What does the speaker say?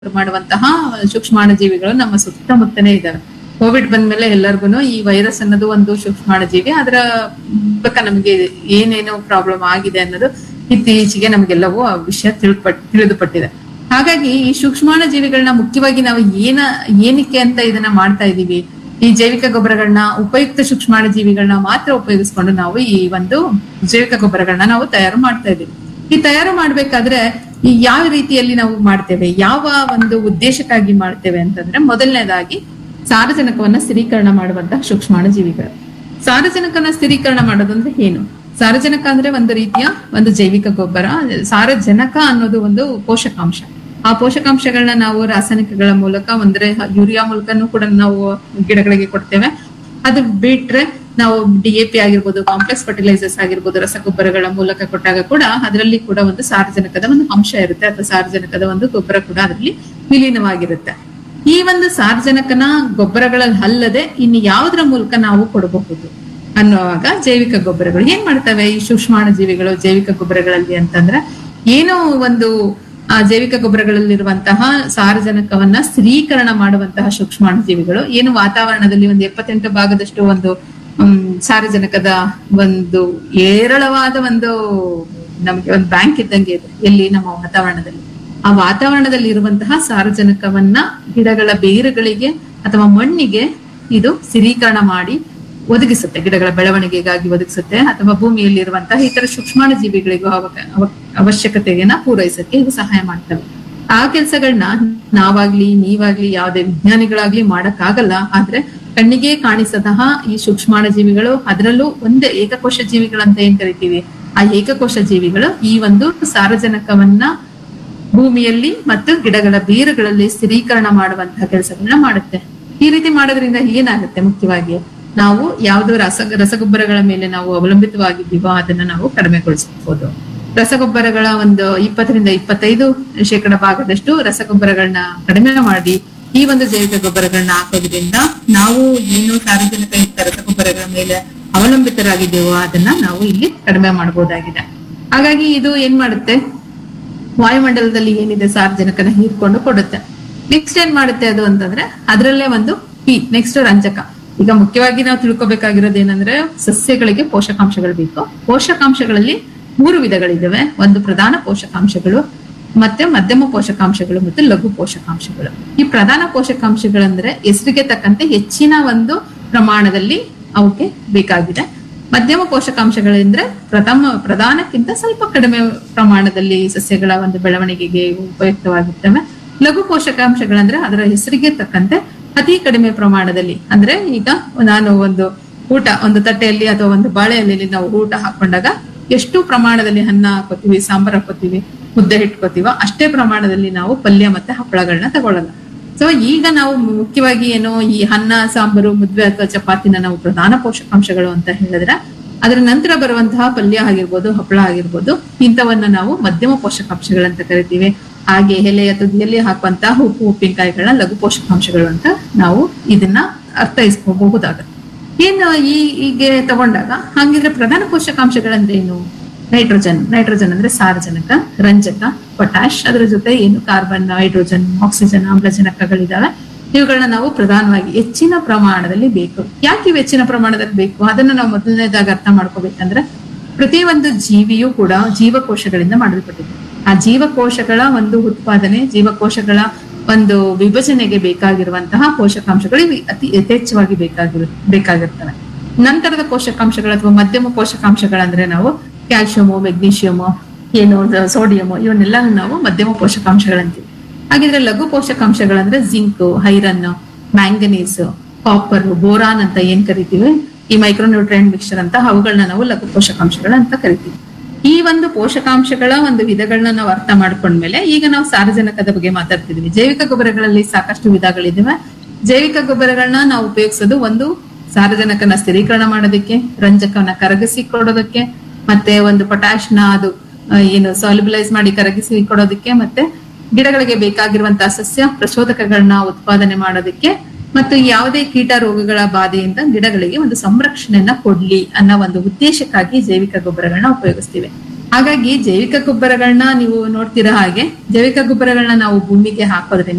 ಮಾಡುವಂತಹ ಸೂಕ್ಷ್ಮಾಣು ಜೀವಿಗಳು ನಮ್ಮ ಸುತ್ತಮುತ್ತನೇ ಇದಾವೆ ಕೋವಿಡ್ ಬಂದ್ಮೇಲೆ ಎಲ್ಲರಿಗೂ ಈ ವೈರಸ್ ಅನ್ನೋದು ಒಂದು ಸೂಕ್ಷ್ಮಾಣು ಜೀವಿ ಅದರ ಮೂಲಕ ನಮಗೆ ಏನೇನೋ ಪ್ರಾಬ್ಲಮ್ ಆಗಿದೆ ಅನ್ನೋದು ಇತ್ತೀಚೆಗೆ ನಮಗೆಲ್ಲವೂ ಆ ವಿಷಯ ತಿಳ್ಪಟ್ ತಿಳಿದು ಪಟ್ಟಿದೆ ಹಾಗಾಗಿ ಈ ಸೂಕ್ಷ್ಮಾಣು ಜೀವಿಗಳನ್ನ ಮುಖ್ಯವಾಗಿ ನಾವು ಏನ ಏನಕ್ಕೆ ಅಂತ ಇದನ್ನ ಮಾಡ್ತಾ ಇದೀವಿ ಈ ಜೈವಿಕ ಗೊಬ್ಬರಗಳನ್ನ ಉಪಯುಕ್ತ ಸೂಕ್ಷ್ಮಾಣು ಜೀವಿಗಳನ್ನ ಮಾತ್ರ ಉಪಯೋಗಿಸ್ಕೊಂಡು ನಾವು ಈ ಒಂದು ಜೈವಿಕ ಗೊಬ್ಬರಗಳನ್ನ ನಾವು ತಯಾರು ಮಾಡ್ತಾ ಇದೀವಿ ಈ ತಯಾರು ಮಾಡ್ಬೇಕಾದ್ರೆ ಈ ಯಾವ ರೀತಿಯಲ್ಲಿ ನಾವು ಮಾಡ್ತೇವೆ ಯಾವ ಒಂದು ಉದ್ದೇಶಕ್ಕಾಗಿ ಮಾಡ್ತೇವೆ ಅಂತಂದ್ರೆ ಮೊದಲನೇದಾಗಿ ಸಾರಜನಕವನ್ನ ಸ್ಥಿರೀಕರಣ ಮಾಡುವಂತಹ ಸೂಕ್ಷ್ಮಾಣು ಜೀವಿಗಳು ಸಾರಜನಕನ ಸ್ಥಿರೀಕರಣ ಮಾಡೋದಂದ್ರೆ ಏನು ಸಾರಜನಕ ಅಂದ್ರೆ ಒಂದು ರೀತಿಯ ಒಂದು ಜೈವಿಕ ಗೊಬ್ಬರ ಸಾರಜನಕ ಅನ್ನೋದು ಒಂದು ಪೋಷಕಾಂಶ ಆ ಪೋಷಕಾಂಶಗಳನ್ನ ನಾವು ರಾಸಾಯನಿಕಗಳ ಮೂಲಕ ಅಂದ್ರೆ ಯೂರಿಯಾ ಮೂಲಕನೂ ಕೂಡ ನಾವು ಗಿಡಗಳಿಗೆ ಕೊಡ್ತೇವೆ ಅದು ಬಿಟ್ರೆ ನಾವು ಡಿ ಎ ಪಿ ಆಗಿರ್ಬೋದು ಕಾಂಪ್ಲೆಕ್ಸ್ ಫರ್ಟಿಲೈಸರ್ಸ್ ಆಗಿರ್ಬೋದು ರಸಗೊಬ್ಬರಗಳ ಮೂಲಕ ಕೊಟ್ಟಾಗ ಕೂಡ ಅದರಲ್ಲಿ ಕೂಡ ಒಂದು ಸಾರಜನಕದ ಒಂದು ಅಂಶ ಇರುತ್ತೆ ಅಥವಾ ಸಾರಜನಕದ ಒಂದು ಗೊಬ್ಬರ ಕೂಡ ಅದರಲ್ಲಿ ವಿಲೀನವಾಗಿರುತ್ತೆ ಈ ಒಂದು ಸಾರಜನಕನ ಗೊಬ್ಬರಗಳಲ್ಲಿ ಅಲ್ಲದೆ ಇನ್ನು ಯಾವುದರ ಮೂಲಕ ನಾವು ಕೊಡಬಹುದು ಅನ್ನುವಾಗ ಜೈವಿಕ ಗೊಬ್ಬರಗಳು ಏನ್ ಮಾಡ್ತವೆ ಈ ಸೂಕ್ಷ್ಮಾಣು ಜೀವಿಗಳು ಜೈವಿಕ ಗೊಬ್ಬರಗಳಲ್ಲಿ ಅಂತಂದ್ರೆ ಏನೋ ಒಂದು ಆ ಜೈವಿಕ ಗೊಬ್ಬರಗಳಲ್ಲಿರುವಂತಹ ಸಾರಜನಕವನ್ನ ಸ್ಥಿರೀಕರಣ ಮಾಡುವಂತಹ ಸೂಕ್ಷ್ಮಾಣು ಜೀವಿಗಳು ಏನು ವಾತಾವರಣದಲ್ಲಿ ಒಂದು ಎಪ್ಪತ್ತೆಂಟು ಭಾಗದಷ್ಟು ಒಂದು ಹ್ಮ್ ಸಾರಜನಕದ ಒಂದು ಏರಳವಾದ ಒಂದು ನಮಗೆ ಒಂದು ಬ್ಯಾಂಕ್ ಇದ್ದಂಗೆ ಇದೆ ಎಲ್ಲಿ ನಮ್ಮ ವಾತಾವರಣದಲ್ಲಿ ಆ ವಾತಾವರಣದಲ್ಲಿ ಇರುವಂತಹ ಸಾರಜನಕವನ್ನ ಗಿಡಗಳ ಬೇರುಗಳಿಗೆ ಅಥವಾ ಮಣ್ಣಿಗೆ ಇದು ಸ್ಥಿರೀಕರಣ ಮಾಡಿ ಒದಗಿಸುತ್ತೆ ಗಿಡಗಳ ಬೆಳವಣಿಗೆಗಾಗಿ ಒದಗಿಸುತ್ತೆ ಅಥವಾ ಭೂಮಿಯಲ್ಲಿ ಇರುವಂತಹ ಇತರ ಸೂಕ್ಷ್ಮಾಣು ಜೀವಿಗಳಿಗೂ ಅವ- ಅವ- ಅವಶ್ಯಕತೆಯನ್ನ ಪೂರೈಸಕ್ಕೆ ಇದು ಸಹಾಯ ಮಾಡ್ತವೆ ಆ ಕೆಲಸಗಳನ್ನ ನಾವಾಗ್ಲಿ ನೀವಾಗ್ಲಿ ಯಾವುದೇ ವಿಜ್ಞಾನಿಗಳಾಗ್ಲಿ ಮಾಡಕ್ಕಾಗಲ್ಲ ಆದ್ರೆ ಕಣ್ಣಿಗೆ ಕಾಣಿಸತಹ ಈ ಸೂಕ್ಷ್ಮಾಣು ಜೀವಿಗಳು ಅದರಲ್ಲೂ ಒಂದೇ ಏಕಕೋಶ ಜೀವಿಗಳಂತ ಏನ್ ಕರಿತೀವಿ ಆ ಏಕಕೋಶ ಜೀವಿಗಳು ಈ ಒಂದು ಸಾರಜನಕವನ್ನ ಭೂಮಿಯಲ್ಲಿ ಮತ್ತು ಗಿಡಗಳ ಬೇರುಗಳಲ್ಲಿ ಸ್ಥಿರೀಕರಣ ಮಾಡುವಂತಹ ಕೆಲಸಗಳನ್ನ ಮಾಡುತ್ತೆ ಈ ರೀತಿ ಮಾಡೋದ್ರಿಂದ ಏನಾಗುತ್ತೆ ಮುಖ್ಯವಾಗಿ ನಾವು ಯಾವ್ದು ರಸ ರಸಗೊಬ್ಬರಗಳ ಮೇಲೆ ನಾವು ಅವಲಂಬಿತವಾಗಿದ್ದೀವೋ ಅದನ್ನ ನಾವು ಕಡಿಮೆಗೊಳಿಸಬಹುದು ರಸಗೊಬ್ಬರಗಳ ಒಂದು ಇಪ್ಪತ್ತರಿಂದ ಇಪ್ಪತ್ತೈದು ಶೇಕಡ ಭಾಗದಷ್ಟು ರಸಗೊಬ್ಬರಗಳನ್ನ ಕಡಿಮೆ ಮಾಡಿ ಈ ಒಂದು ಜೈವಿಕ ಗೊಬ್ಬರಗಳನ್ನ ಹಾಕೋದ್ರಿಂದ ನಾವು ಏನು ಸಾರ್ವಜನಿಕ ಯುಕ್ತ ರಸಗೊಬ್ಬರಗಳ ಮೇಲೆ ಅವಲಂಬಿತರಾಗಿದ್ದೇವೋ ಅದನ್ನ ನಾವು ಇಲ್ಲಿ ಕಡಿಮೆ ಮಾಡಬಹುದಾಗಿದೆ ಹಾಗಾಗಿ ಇದು ಏನ್ ಮಾಡುತ್ತೆ ವಾಯುಮಂಡಲದಲ್ಲಿ ಏನಿದೆ ಸಾರ್ವಜನಿಕನ ಹೀರ್ಕೊಂಡು ಕೊಡುತ್ತೆ ನೆಕ್ಸ್ಟ್ ಏನ್ ಮಾಡುತ್ತೆ ಅದು ಅಂತಂದ್ರೆ ಅದರಲ್ಲೇ ಒಂದು ಪಿ ನೆಕ್ಸ್ಟ್ ರಂಜಕ ಈಗ ಮುಖ್ಯವಾಗಿ ನಾವು ತಿಳ್ಕೊಬೇಕಾಗಿರೋದು ಏನಂದ್ರೆ ಸಸ್ಯಗಳಿಗೆ ಪೋಷಕಾಂಶಗಳು ಬೇಕು ಪೋಷಕಾಂಶಗಳಲ್ಲಿ ಮೂರು ವಿಧಗಳಿದ್ದಾವೆ ಒಂದು ಪ್ರಧಾನ ಪೋಷಕಾಂಶಗಳು ಮತ್ತೆ ಮಧ್ಯಮ ಪೋಷಕಾಂಶಗಳು ಮತ್ತು ಲಘು ಪೋಷಕಾಂಶಗಳು ಈ ಪ್ರಧಾನ ಪೋಷಕಾಂಶಗಳಂದ್ರೆ ಹೆಸರಿಗೆ ತಕ್ಕಂತೆ ಹೆಚ್ಚಿನ ಒಂದು ಪ್ರಮಾಣದಲ್ಲಿ ಅವಕ್ಕೆ ಬೇಕಾಗಿದೆ ಮಧ್ಯಮ ಪೋಷಕಾಂಶಗಳೆಂದ್ರೆ ಪ್ರಥಮ ಪ್ರಧಾನಕ್ಕಿಂತ ಸ್ವಲ್ಪ ಕಡಿಮೆ ಪ್ರಮಾಣದಲ್ಲಿ ಸಸ್ಯಗಳ ಒಂದು ಬೆಳವಣಿಗೆಗೆ ಉಪಯುಕ್ತವಾಗಿರ್ತವೆ ಲಘು ಪೋಷಕಾಂಶಗಳಂದ್ರೆ ಅದರ ಹೆಸರಿಗೆ ತಕ್ಕಂತೆ ಅತಿ ಕಡಿಮೆ ಪ್ರಮಾಣದಲ್ಲಿ ಅಂದ್ರೆ ಈಗ ನಾನು ಒಂದು ಊಟ ಒಂದು ತಟ್ಟೆಯಲ್ಲಿ ಅಥವಾ ಒಂದು ಬಾಳೆ ಎಲೆಯಲ್ಲಿ ನಾವು ಊಟ ಹಾಕೊಂಡಾಗ ಎಷ್ಟು ಪ್ರಮಾಣದಲ್ಲಿ ಅನ್ನ ಹಾಕೋತೀವಿ ಸಾಂಬಾರ್ ಹಾಕೋತೀವಿ ಮುದ್ದೆ ಇಟ್ಕೋತೀವೋ ಅಷ್ಟೇ ಪ್ರಮಾಣದಲ್ಲಿ ನಾವು ಪಲ್ಯ ಮತ್ತೆ ಹಪ್ಪಳಗಳನ್ನ ತಗೊಳ್ಳಲ್ಲ ಸೊ ಈಗ ನಾವು ಮುಖ್ಯವಾಗಿ ಏನು ಈ ಅನ್ನ ಸಾಂಬಾರು ಮುದ್ದೆ ಅಥವಾ ಚಪಾತಿನ ನಾವು ಪ್ರಧಾನ ಪೋಷಕಾಂಶಗಳು ಅಂತ ಹೇಳಿದ್ರೆ ಅದರ ನಂತರ ಬರುವಂತಹ ಪಲ್ಯ ಆಗಿರ್ಬೋದು ಹಪ್ಪಳ ಆಗಿರ್ಬೋದು ಇಂಥವನ್ನ ನಾವು ಮಧ್ಯಮ ಪೋಷಕಾಂಶಗಳಂತ ಕರಿತೀವಿ ಹಾಗೆ ಎಲೆಯ ತುದಿಯಲ್ಲಿ ಹಾಕುವಂತಹ ಉಪ್ಪು ಉಪ್ಪಿನಕಾಯಿಗಳನ್ನ ಲಘು ಪೋಷಕಾಂಶಗಳು ಅಂತ ನಾವು ಇದನ್ನ ಅರ್ಥೈಸ್ಕೋಬಹುದಾಗುತ್ತೆ ಏನು ಈ ಹೀಗೆ ತಗೊಂಡಾಗ ಹಂಗಿದ್ರೆ ಪ್ರಧಾನ ಪೋಷಕಾಂಶಗಳಂದ್ರೆ ಏನು ನೈಟ್ರೋಜನ್ ನೈಟ್ರೋಜನ್ ಅಂದ್ರೆ ಸಾರಜನಕ ರಂಜಕ ಪೊಟ್ಯಾಶ್ ಅದರ ಜೊತೆ ಏನು ಕಾರ್ಬನ್ ಹೈಡ್ರೋಜನ್ ಆಕ್ಸಿಜನ್ ಆಮ್ಲಜನಕಗಳಿದಾವೆ ಇವುಗಳನ್ನ ನಾವು ಪ್ರಧಾನವಾಗಿ ಹೆಚ್ಚಿನ ಪ್ರಮಾಣದಲ್ಲಿ ಬೇಕು ಯಾಕೆ ಇವು ಹೆಚ್ಚಿನ ಪ್ರಮಾಣದಲ್ಲಿ ಬೇಕು ಅದನ್ನ ನಾವು ಮೊದಲನೇದಾಗಿ ಅರ್ಥ ಮಾಡ್ಕೋಬೇಕಂದ್ರೆ ಪ್ರತಿಯೊಂದು ಜೀವಿಯೂ ಕೂಡ ಜೀವಕೋಶಗಳಿಂದ ಮಾಡಲ್ಪಟ್ಟಿದೆ ಆ ಜೀವಕೋಶಗಳ ಒಂದು ಉತ್ಪಾದನೆ ಜೀವಕೋಶಗಳ ಒಂದು ವಿಭಜನೆಗೆ ಬೇಕಾಗಿರುವಂತಹ ಪೋಷಕಾಂಶಗಳು ಇವು ಅತಿ ಯಥೇಚ್ಛವಾಗಿ ಬೇಕಾಗಿರು ಬೇಕಾಗಿರ್ತವೆ ನಂತರದ ಪೋಷಕಾಂಶಗಳು ಅಥವಾ ಮಧ್ಯಮ ಪೋಷಕಾಂಶಗಳಂದ್ರೆ ನಾವು ಕ್ಯಾಲ್ಸಿಯಮು ಮೆಗ್ನೀಷಿಯಮು ಏನು ಸೋಡಿಯಮು ಇವನ್ನೆಲ್ಲ ನಾವು ಮಧ್ಯಮ ಪೋಷಕಾಂಶಗಳಂತೀವಿ ಹಾಗಿದ್ರೆ ಲಘು ಪೋಷಕಾಂಶಗಳಂದ್ರೆ zinc iron manganese copper boron ಅಂತ ಏನ್ ಕರಿತೀವಿ ಈ ಮೈಕ್ರೋನ್ಯೂಟ್ರಿಯೆಂಟ್ ಮಿಕ್ಸ್ಚರ್ ಅಂತ ಅವುಗಳನ್ನ ನಾವು ಲಘು ಪೋಷಕಾಂಶಗಳು ಅಂತ ಕರಿತೀವಿ ಈ ಒಂದು ಪೋಷಕಾಂಶಗಳ ಒಂದು ವಿಧಗಳನ್ನ ನಾವು ಅರ್ಥ ಮಾಡ್ಕೊಂಡ್ಮೇಲೆ ಈಗ ನಾವು ಸಾರಜನಕದ ಬಗ್ಗೆ ಮಾತಾಡ್ತಿದೀವಿ ಜೈವಿಕ ಗೊಬ್ಬರಗಳಲ್ಲಿ ಸಾಕಷ್ಟು ವಿಧಗಳಿದಾವೆ ಜೈವಿಕ ಗೊಬ್ಬರಗಳನ್ನ ನಾವು ಉಪಯೋಗಿಸೋದು ಒಂದು ಸಾರಜನಕನ ಸ್ಥಿರೀಕರಣ ಮಾಡೋದಕ್ಕೆ ರಂಜಕವನ್ನ ಕರಗಿಸಿ ಕೊಡೋದಕ್ಕೆ ಮತ್ತೆ ಒಂದು ಪೊಟ್ಯಾಶ್ನ ಅದು ಆ, ಏನು ಸಾಲ್ಯುಬಲೈಸ್ ಮಾಡಿ ಕರಗಿಸಿ ಕೊಡೋದಕ್ಕೆ ಮತ್ತೆ ಗಿಡಗಳಿಗೆ ಬೇಕಾಗಿರುವಂತಹ ಸಸ್ಯ ಪ್ರಚೋದಕಗಳನ್ನ ಉತ್ಪಾದನೆ ಮಾಡೋದಕ್ಕೆ ಮತ್ತು ಯಾವುದೇ ಕೀಟ ರೋಗಗಳ ಬಾಧೆಯಿಂದ ಗಿಡಗಳಿಗೆ ಒಂದು ಸಂರಕ್ಷಣೆಯನ್ನ ಕೊಡ್ಲಿ ಅನ್ನೋ ಒಂದು ಉದ್ದೇಶಕ್ಕಾಗಿ ಜೈವಿಕ ಗೊಬ್ಬರಗಳನ್ನ ಉಪಯೋಗಿಸ್ತೀವಿ ಹಾಗಾಗಿ ಜೈವಿಕ ಗೊಬ್ಬರಗಳನ್ನ ನೀವು ನೋಡ್ತಿರೋ ಹಾಗೆ ಜೈವಿಕ ಗೊಬ್ಬರಗಳನ್ನ ನಾವು ಭೂಮಿಗೆ ಹಾಕೋದ್ರಿಂದ